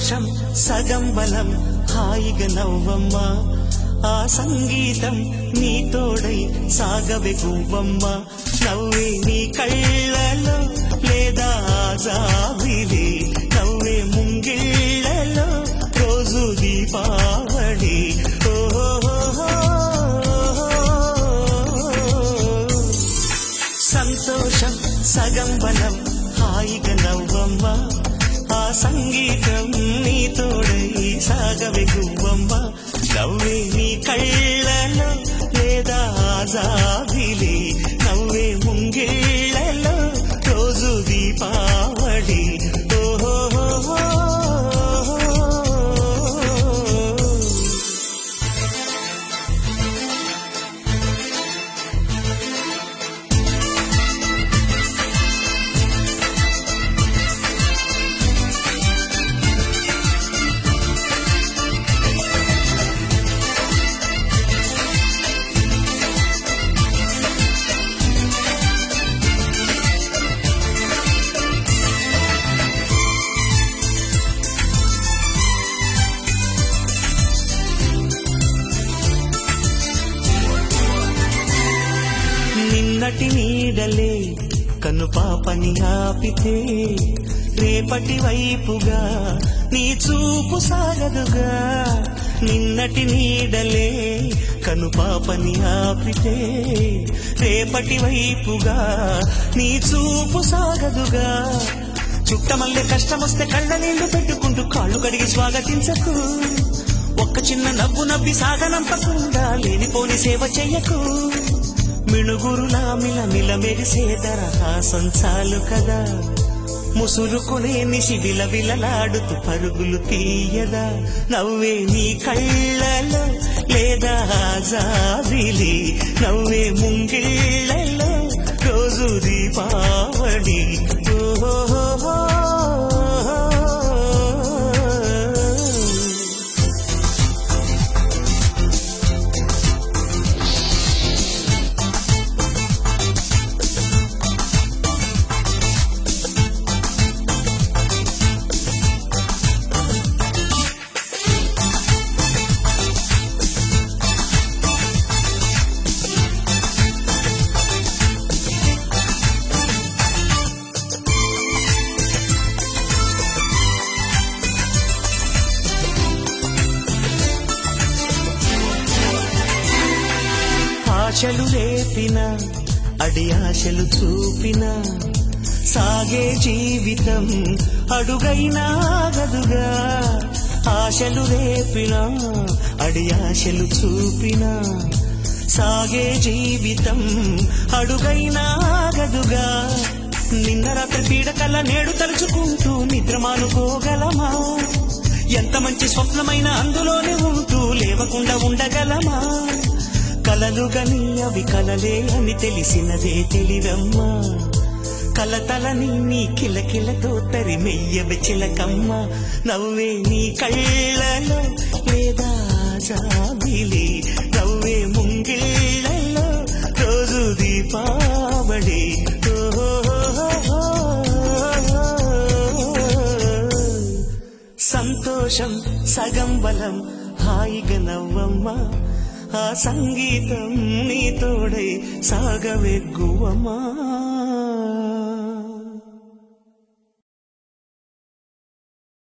సంతోషం సగం బలం హాయిగా నవ్వమ్మ ఆ సంగీతం నీ తోడై సాగవే గువ్వమ్మ నవ్వే నీ కళ్ళలో లేదా జాబిలి నవ్వే ముంగిళ్ళలో రోజు దీపావళి ఓహో సంతోషం సగం బలం హాయిగా నవ్వమ్మ ఆ సంగీతం నీ తోడై సాగవే గువ్వమ్మ నవ్వే నీ కళ్ళలో లేదా జాబిలి నవ్వే ముంగిళ్ళలో రోజు దీపావళి ఓహో నిన్నటి నీడలే కను పాపని ఆపితే రేపటి వైపుగా నీ చూపు సాగదుగా నిన్నటి నీడలే కను పాపని ఆపితే రేపటి వైపుగా నీ చూపు సాగదుగా చుట్టమల్లె కష్టమొస్తే కళ్ళ నీళ్లు పెట్టుకుంటూ కాళ్ళు కడిగి స్వాగతించకు ఒక్క చిన్న నవ్వు నవ్వి సాగనంపకుండా లేనిపోని సేవ చెయ్యకు మిణుగురులా మిల మిల మెరిసే దరహాసం చాలు కదా ముసురుకునే నిశి విల విలలాడుతూ పరుగులు తీయదా నవ్వే నీ కళ్ళలో లేదా జాబిలి నవ్వే ముంగిళ్ళలో రోజు దీపావళి ఓహో ఆశలు రేపిన అడి ఆశలు చూపిన సాగే జీవితం అడుగైనా గదుగా ఆశలు రేపిన అడి ఆశలు చూపిన సాగే జీవితం అడుగైనా గదుగా నిన్న రాత్రి పీడకల నేడు తలుచుకుంటూ నిద్ర మానుకోగలమా ఎంత మంచి స్వప్నమైన అందులోనే ఉంటూ లేవకుండా ఉండగలమా కలలు గని అవి కలలే అని తెలిసినదే తెలివమ్మా కలతలని నీ కిలకిలతో తరిమెయ్యవి చిలకమ్మ నవ్వే నీ కళ్ళలో లేదా జాబిలి నవ్వే ముంగిళ్ళలో రోజు దీపావళి ఓహో సంతోషం సగం బలం హాయిగా నవ్వమ్మ ఆ సంగీతం నీ తోడై సాగవెగ్గువమ్మా